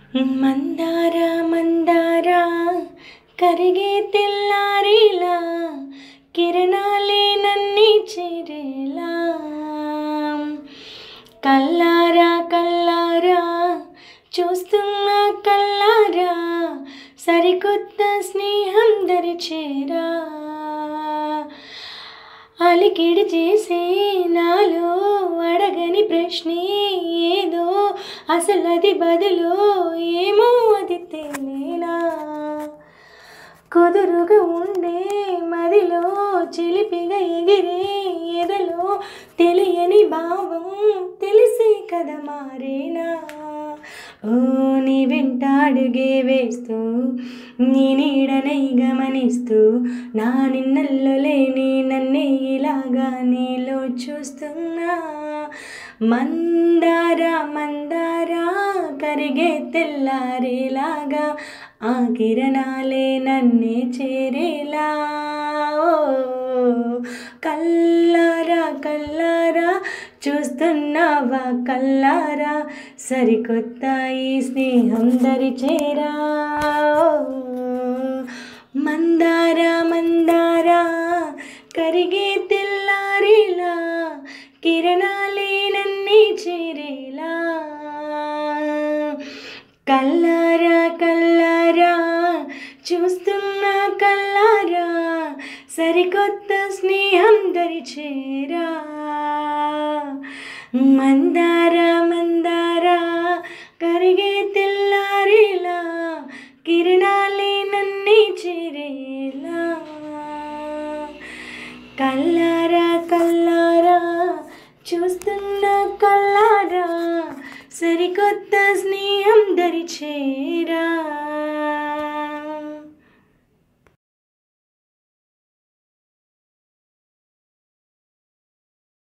మందార మందార కరిగే తెల్లారిలా కిరణాలే నన్ని చేరేలా కల్లారా కల్లారా చూస్తున్నా కల్లారా సరికొత్త స్నేహం దరిచేరా అలికిడి చేసే నాలో అడగని ప్రశ్నే ఏదో అసలు అది బదులు ఏమో అది తెలియనా కుదురుగా ఉండే మదిలో చిలిపిగా ఎగిరే ఎదలో తెలియని భావం తెలిసే కదా మారేనా ఓ నీ వెంట అడుగే వేస్తూ నీ నీడనై గమనిస్తూ నా నిన్నల్లో లేని నన్నే ఇలాగా నీలో చూస్తున్నా మందార మందార కరిగే తెల్లారేలాగా ఆ కిరణాలే నన్నే చేరేలా ఓ కల్లారా కల్లారా చూస్తున్నావా కల్లారా సరికొత్త ఈ స్నేహం దరిచేరా మందార మందార కరిగే తెల్లారేలా కిరణాలే నన్నే చేరేలా కల్లారా కల్లారా చూస్తున్నా కల్లారా సరికొత్త స్నేహం దరిచేరా మందార మందార కరిగే తెల్లారేలా కిరణాలే నన్నే చేరేలా కల్లారా కల్లారా చూస్తున్న కల్లారా సరికొత్త స్నేహం దరిచేరా